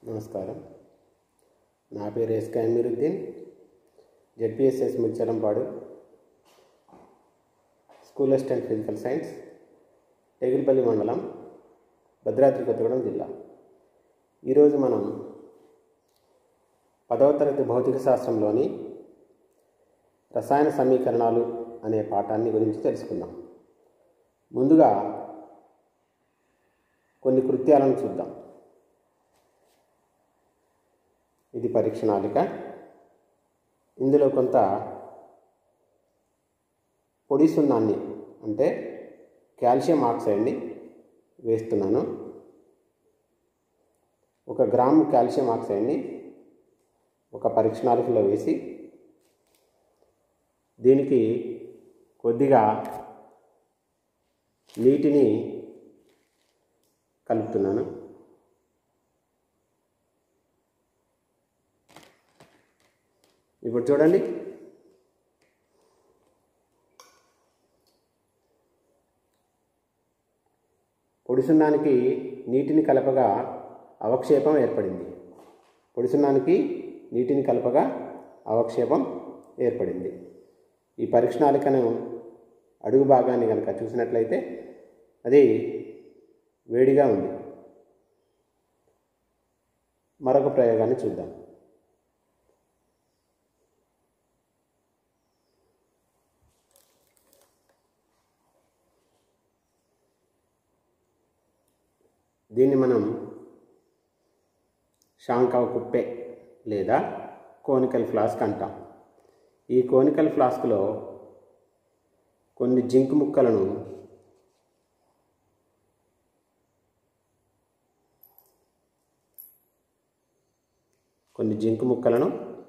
నమస్కారం నా పేరు SK Ameeruddin ZPSS Mucharampadu school assistant physical science Tegiripalli మండలం భద్రాద్రి కొత్తగూడెం జిల్లా ఈరోజు మనం పదవ తరగతి భౌతిక శాస్త్రంలోని రసాయన సమీకరణాలు అనే పాఠాన్ని గురించి తెలుసుకుందాం ముందుగా కొన్ని కృత్యాలను చూద్దాం ఇది పరీక్షణాళిక ఇందులో కొంత పొడి సున్నాన్ని అంటే కాల్షియం ఆక్సైడ్ని వేస్తున్నాను ఒక గ్రాము కాల్షియం ఆక్సైడ్ని ఒక పరీక్షణాళికలో వేసి దీనికి కొద్దిగా నీటిని కలుపుతున్నాను ఇప్పుడు చూడండి పొడి సున్నానికి నీటిని కలపగా అవక్షేపం ఏర్పడింది పొడి సున్నానికి నీటిని కలపగా అవక్షేపం ఏర్పడింది ఈ పరీక్షణాళికను అడుగు భాగాన్ని కనుక చూసినట్లయితే అది వేడిగా ఉంది మరొక ప్రయోగాన్ని చూద్దాం దీన్ని మనం షాంకావ కుప్పే లేదా కోనికల్ ఫ్లాస్క్ అంటాం ఈ కోనికల్ ఫ్లాస్క్లో కొన్ని జింక్ ముక్కలను కొన్ని జింక్ ముక్కలను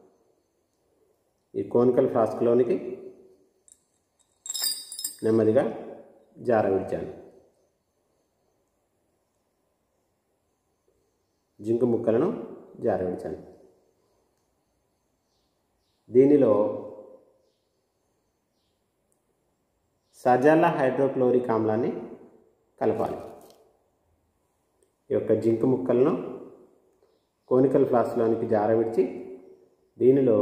ఈ కోనికల్ ఫ్లాస్క్లోనికి నెమ్మదిగా జారవిడ్చాను జింకు ముక్కలను జారవించాను దీనిలో సజాల హైడ్రోక్లోరిక్ ఆమ్లాన్ని కలపాలి ఈ యొక్క జింకు ముక్కలను కోనికల్ ఫ్లాస్క్లోనికి జారవిడిచి దీనిలో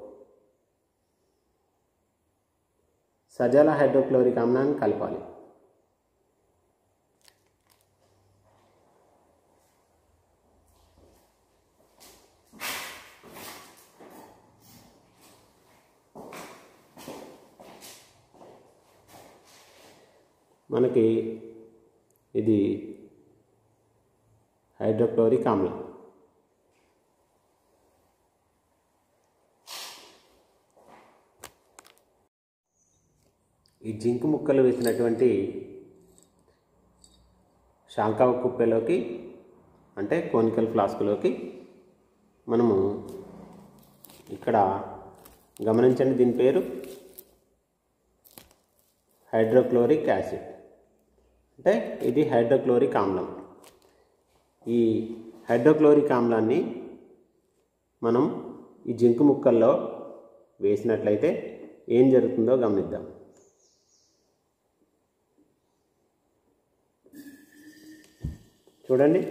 సజాల హైడ్రోక్లోరిక్ ఆమ్లాన్ని కలపాలి మనకి ఇది హైడ్రోక్లోరిక్ ఆమ్లం ఈ జింక్ ముక్కలు వేసినటువంటి శాంకావ కుప్పెలోకి అంటే కోనికల్ ఫ్లాస్క్లోకి మనము ఇక్కడ గమనించండి దీని పేరు హైడ్రోక్లోరిక్ యాసిడ్ అంటే ఇది హైడ్రోక్లోరిక్ ఆమ్లం ఈ హైడ్రోక్లోరిక్ ఆమ్లాన్ని మనం ఈ జింకు ముక్కల్లో వేసినట్లయితే ఏం జరుగుతుందో గమనిద్దాం చూడండి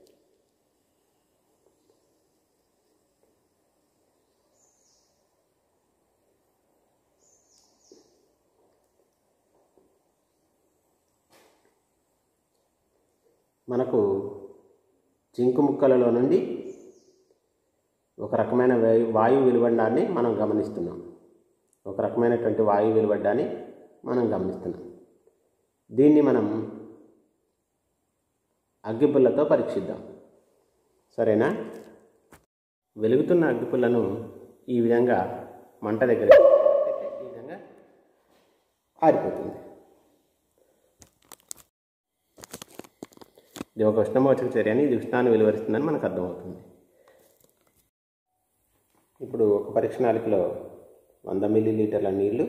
మనకు జింకు ముక్కలలో నుండి ఒక రకమైన వాయువు వెలువడ్డాన్ని మనం గమనిస్తున్నాం ఒక రకమైనటువంటి వాయువు వెలువడ్డాన్ని మనం గమనిస్తున్నాం దీన్ని మనం అగ్గిపుల్లతో పరీక్షిద్దాం సరేనా వెలుగుతున్న అగ్గిపుల్లను ఈ విధంగా మంట దగ్గర ఈ విధంగా ఆరిపోతుంది ఇది ఒక ఉష్ణమోచక చర్య అని ఇది ఉష్ణాన్ని వెలువరిస్తుందని మనకు అర్థమవుతుంది ఇప్పుడు ఒక పరీక్షణాళికలో వంద మిల్లీ లీటర్ల నీళ్లు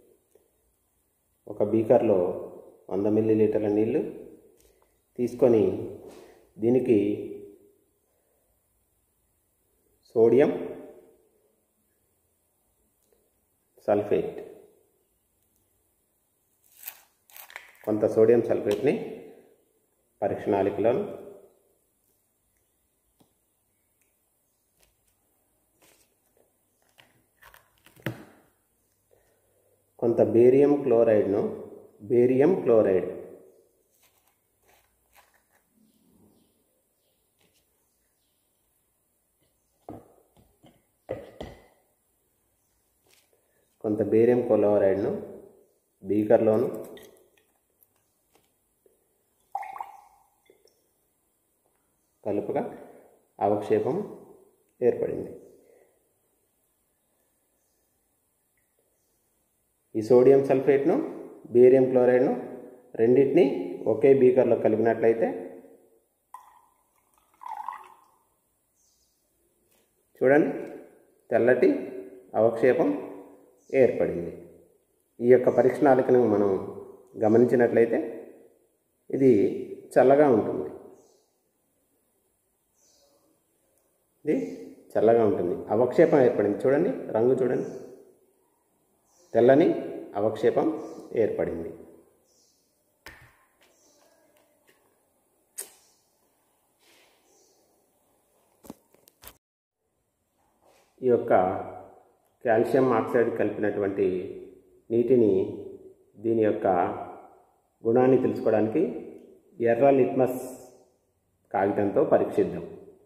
ఒక బీకర్లో వంద మిల్లీ లీటర్ల నీళ్లు తీసుకొని దీనికి సోడియం సల్ఫేట్ కొంత సోడియం సల్ఫేట్ని పరీక్షణాళికలో కొంత బేరియం క్లోరైడ్ను బేరియం క్లోరైడ్ కొంత బేరియం క్లోరైడ్ను బీకర్లోను కలుపుగా అవక్షేపం ఏర్పడింది ఈ సోడియం సల్ఫేట్ను బేరియం క్లోరైడ్ను రెండింటిని ఒకే బీకర్లో కలిపినట్లయితే చూడండి తెల్లటి అవక్షేపం ఏర్పడింది ఈ యొక్క పరీక్షణాలికను మనం గమనించినట్లయితే ఇది చల్లగా ఉంటుంది ఇది చల్లగా ఉంటుంది అవక్షేపం ఏర్పడింది చూడండి రంగు చూడండి తెల్లని అవక్షేపం ఏర్పడింది ఈ యొక్క కాల్షియం ఆక్సైడ్ కలిపినటువంటి నీటిని దీని యొక్క గుణాన్ని తెలుసుకోవడానికి ఎర్ర లిట్మస్ కాగితంతో పరీక్షిద్దాం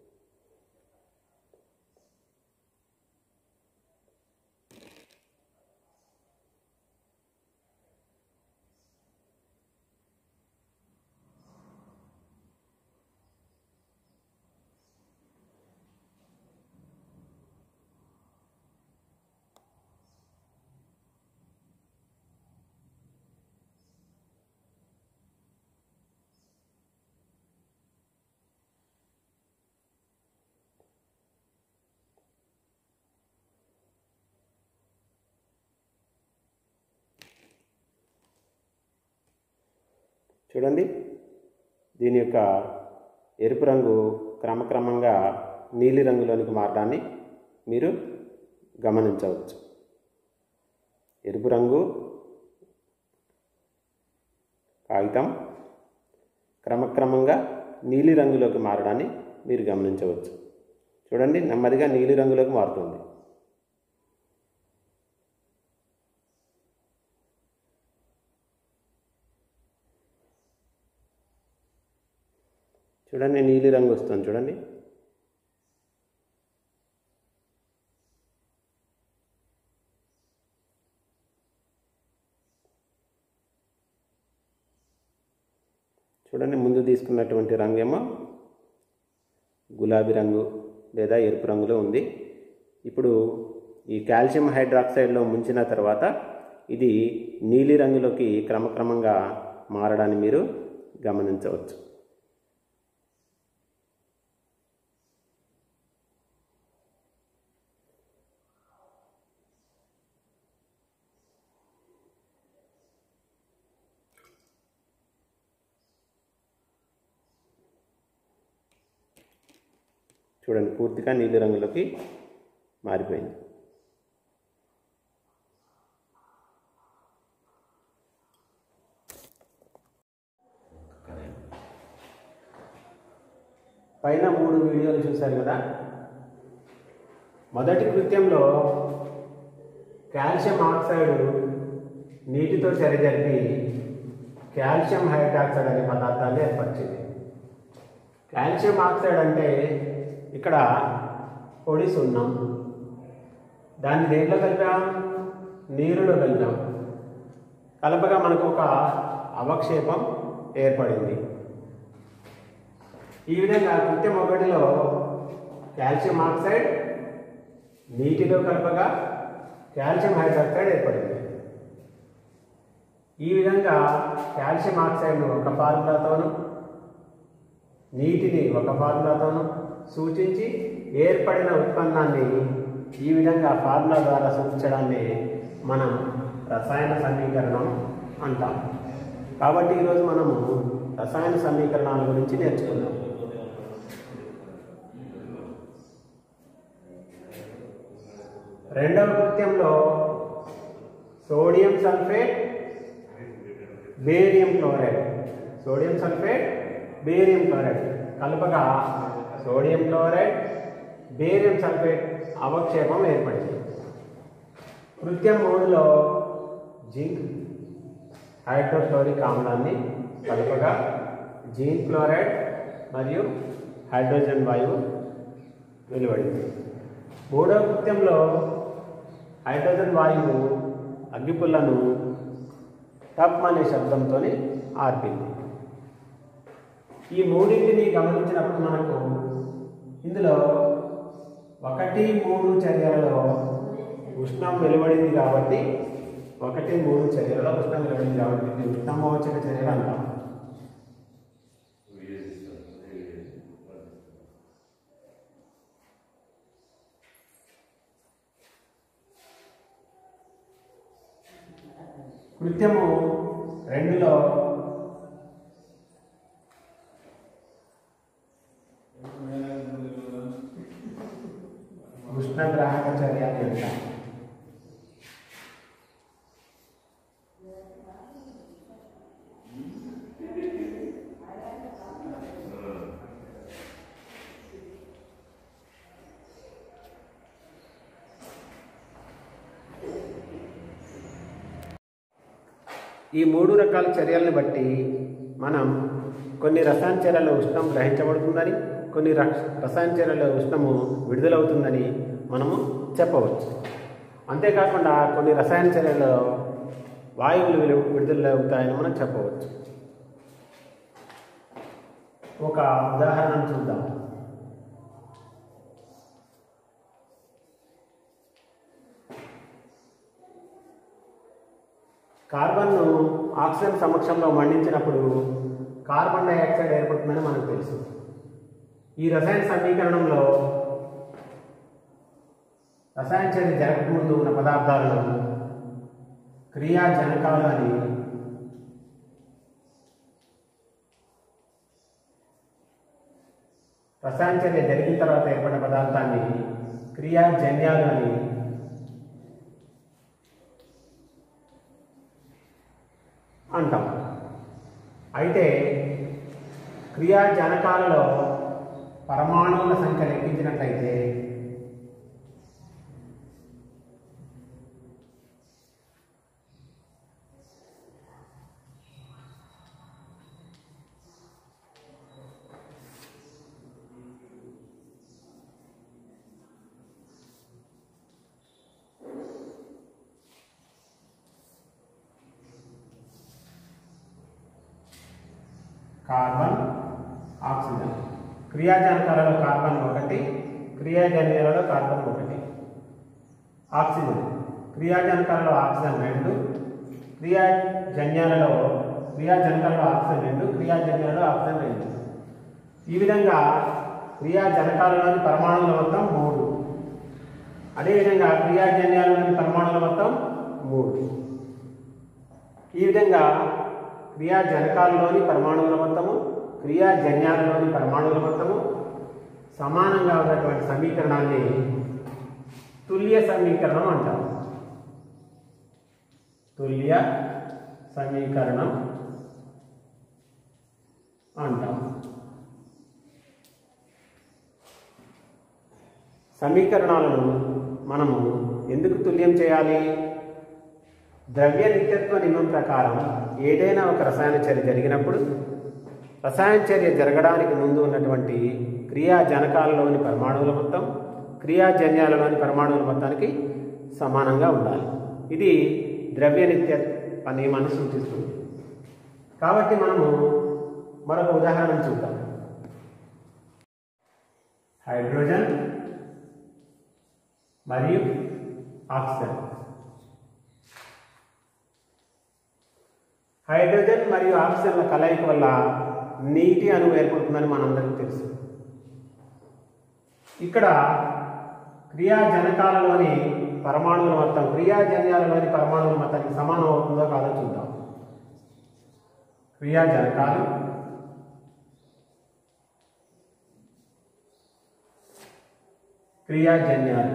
చూడండి దీని యొక్క ఎరుపు రంగు క్రమక్రమంగా నీలి రంగులోనికి మారడాన్ని మీరు గమనించవచ్చు ఎరుపు రంగు కాగితం క్రమక్రమంగా నీలి రంగులోకి మారడాన్ని మీరు గమనించవచ్చు చూడండి నెమ్మదిగా నీలి రంగులోకి మారుతుంది చూడండి నీలి రంగు వస్తుంది చూడండి చూడండి ముందు తీసుకున్నటువంటి రంగేమో గులాబీ రంగు లేదా ఎరుపు రంగులో ఉంది ఇప్పుడు ఈ కాల్షియం హైడ్రాక్సైడ్లో ముంచిన తర్వాత ఇది నీలి రంగులోకి క్రమక్రమంగా మారడాన్ని మీరు గమనించవచ్చు చూడండి పూర్తిగా నీలి రంగులోకి మారిపోయింది పైన మూడు వీడియోలు చూశారు కదా మొదటి కృత్యంలో కాల్షియం ఆక్సైడ్ నీటితో చర్యజరిపి కాల్షియం హైడ్రాక్సైడ్ అనే పదార్థాన్ని ఏర్పరిచింది కాల్షియం ఆక్సైడ్ అంటే ఇక్కడ పొడి సున్నం దాన్ని దేంట్లో కలిపాం నీరులో కలిపాం కలపగా మనకు ఒక అవక్షేపం ఏర్పడింది ఈ విధంగా కృత్యం ఒకటిలో కాల్షియం ఆక్సైడ్ నీటిలో కలపగా కాల్షియం హైడ్రాక్సైడ్ ఏర్పడింది ఈ విధంగా కాల్షియం ఆక్సైడ్ను ఒక ఫార్ములాతోను నీటిని ఒక ఫార్ములాతోను సూచించి ఏర్పడిన ఉత్పన్నాన్ని ఈ విధంగా ఫార్ములా ద్వారా సూచించడాన్ని మనం రసాయన సమీకరణం అంటాం కాబట్టి ఈరోజు మనము రసాయన సమీకరణాల గురించి నేర్చుకుందాం రెండవ కృత్యంలో sodium sulphate barium chloride sodium sulphate barium chloride కలపగా సోడియం క్లోరైడ్ బేరియం సల్ఫేట్ అవక్షేపం ఏర్పడింది కృత్యం మూడులో జింక్ హైడ్రోక్లోరిక్ ఆమ్లాన్ని కలపగా జింక్ క్లోరైడ్ మరియు హైడ్రోజన్ వాయువు వెలువడింది మూడవ కృత్యంలో హైడ్రోజన్ వాయువు అగ్గిపుల్లను టప్ అనే శబ్దంతో ఆర్పింది ఈ మూడింటిని గమనించినప్పుడు మనకు ఇందులో ఒకటి మూడు చర్యలలో ఉష్ణం వెలువడింది కాబట్టి ఒకటి మూడు చర్యలలో ఉష్ణం వెలువడింది కాబట్టి ఇది ఉష్ణమోచక చర్యలు అంటాం కృత్యము రెండులో ఉష్ణగ్రాహక చర్య అని అంటాం ఈ మూడు రకాల చర్యలను బట్టి మనం కొన్ని రసాయన చర్యల ఉష్ణం గ్రహించబడుతుందని కొన్ని రక్ష- రసాయన చర్యల ఉష్ణము విడుదలవుతుందని మనము చెప్పవచ్చు అంతేకాకుండా కొన్ని రసాయన చర్యలలో వాయువులు విలు- విడుదలవుతాయని మనం చెప్పవచ్చు ఒక ఉదాహరణ చూద్దాం కార్బన్ను ఆక్సిజన్ సమక్షంలో మండించినప్పుడు కార్బన్ డైఆక్సైడ్ ఏర్పడుతుందని మనకు తెలుసు ఈ రసాయన సమీకరణంలో రసాయన చర్య జరగకముందు ఉన్న పదార్థాలను క్రియాజనకాలు అని రసాయన చర్య జరిగిన తర్వాత ఏర్పడిన పదార్థాన్ని క్రియాజన్యాలు అని అంటాం అయితే క్రియాజనకాలలో పరమాణువుల సంఖ్య లెక్కించినట్లయితే కార్బన్ ఆక్సిజన్ క్రియాజనకాలలో కార్బన్ ఒకటి క్రియాజన్యాలలో కార్బన్ ఒకటి ఆక్సిజన్ క్రియాజనకాలలో ఆక్సిజన్ రెండు క్రియాజన్యాలలో క్రియాజనకాలలో ఆక్సిజన్ రెండు క్రియాజన్యాలలో ఆక్సిజన్ రెండు ఈ విధంగా క్రియాజనకాలలోని పరమాణువుల మొత్తం మూడు అదేవిధంగా క్రియాజన్యాలలోని పరమాణువుల మొత్తం మూడు ఈ విధంగా క్రియాజనకాలలోని పరమాణువుల మొత్తము క్రియాజన్యాలలోని పరమాణువుల మొత్తము సమానంగా ఉన్నటువంటి సమీకరణాన్ని తుల్య సమీకరణం అంటాం తుల్య సమీకరణం అంటాం సమీకరణాలను మనము ఎందుకు తుల్యం చేయాలి ద్రవ్య నిత్యత్వ నియమం ప్రకారం ఏదైనా ఒక రసాయన చర్య జరిగినప్పుడు రసాయన చర్య జరగడానికి ముందు ఉన్నటువంటి క్రియాజనకాలలోని పరమాణువుల మొత్తం క్రియాజన్యాలలోని పరమాణువుల మొత్తానికి సమానంగా ఉండాలి ఇది ద్రవ్య నిత్యత్వ నియమాన్ని సూచిస్తుంది కాబట్టి మనము మరొక ఉదాహరణ చూద్దాం హైడ్రోజన్ మరియు ఆక్సిజన్ హైడ్రోజన్ మరియు ఆక్సిజన్ల కలయిక వల్ల నీటి అణువు ఏర్పడుతుందని మనందరికీ తెలుసు ఇక్కడ క్రియాజనకాలలోని పరమాణువుల మొత్తం క్రియాజన్యాలలోని పరమాణువుల మొత్తానికి సమానం అవుతుందో కాదో చూద్దాం క్రియాజనకాలు క్రియాజన్యాలు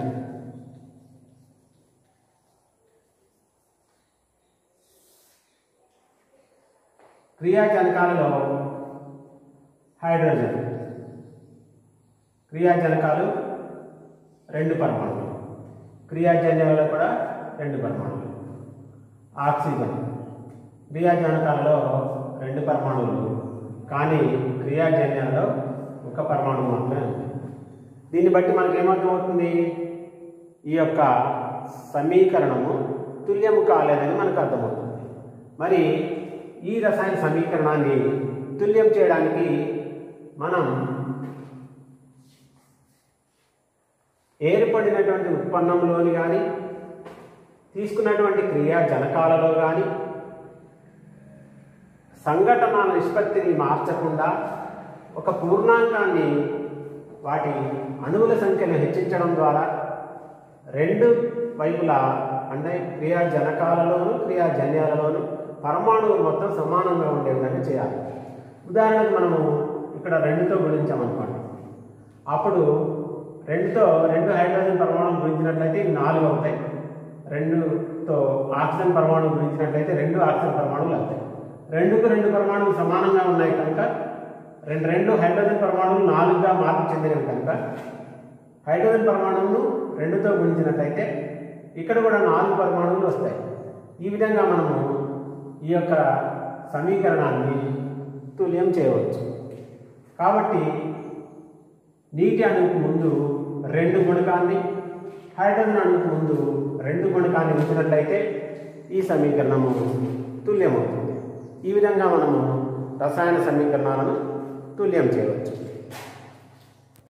క్రియాజనకాలలో హైడ్రోజన్ క్రియాజనకాలు రెండు పరమాణువులు క్రియాజన్యాలలో కూడా రెండు పరమాణువులు ఆక్సిజన్ క్రియాజనకాలలో రెండు పరమాణువులు కానీ క్రియాజన్యాలలో ఒక పరమాణువు మాత్రమే ఉంది దీన్ని బట్టి మనకి ఏమర్థమవుతుంది ఈ యొక్క సమీకరణము తుల్యము కాలేదని మనకు అర్థమవుతుంది మరి ఈ రసాయన సమీకరణాన్ని తుల్యం చేయడానికి మనం ఏర్పడినటువంటి ఉత్పన్నంలోని కానీ తీసుకున్నటువంటి క్రియా జనకాలలో కానీ సంఘటన నిష్పత్తిని మార్చకుండా ఒక పూర్ణాంకాన్ని వాటి అణువుల సంఖ్యను హెచ్చించడం ద్వారా రెండు వైపులా అంటే క్రియా జనకాలలోను క్రియా జన్యాలలోను పరమాణువులు మొత్తం సమానంగా ఉండే విధంగా చేయాలి ఉదాహరణకు మనము ఇక్కడ రెండుతో గుణించామనుకోండి అప్పుడు రెండుతో రెండు హైడ్రోజన్ పరమాణువులు గుణించినట్లయితే ఇవి నాలుగు అవుతాయి రెండుతో ఆక్సిజన్ పరమాణువు గుణించినట్లయితే రెండు ఆక్సిజన్ పరమాణువులు అవుతాయి రెండుకు రెండు పరమాణువులు సమానంగా ఉన్నాయి కనుక రెండు రెండు హైడ్రోజన్ పరమాణువులు నాలుగుగా మార్పు చెందినవి కనుక హైడ్రోజన్ పరమాణువును రెండుతో గుణించినట్లయితే ఇక్కడ కూడా నాలుగు పరమాణువులు వస్తాయి ఈ విధంగా మనము ఈ యొక్క సమీకరణాన్ని తుల్యం చేయవచ్చు కాబట్టి నీటి అణువుకు ముందు రెండు గుణకాన్ని హైడ్రోజన్ అణువుకు ముందు రెండు గుణకాన్ని ఉంచినట్లయితే ఈ సమీకరణము తుల్యమవుతుంది ఈ విధంగా మనము రసాయన సమీకరణాలను తుల్యం చేయవచ్చు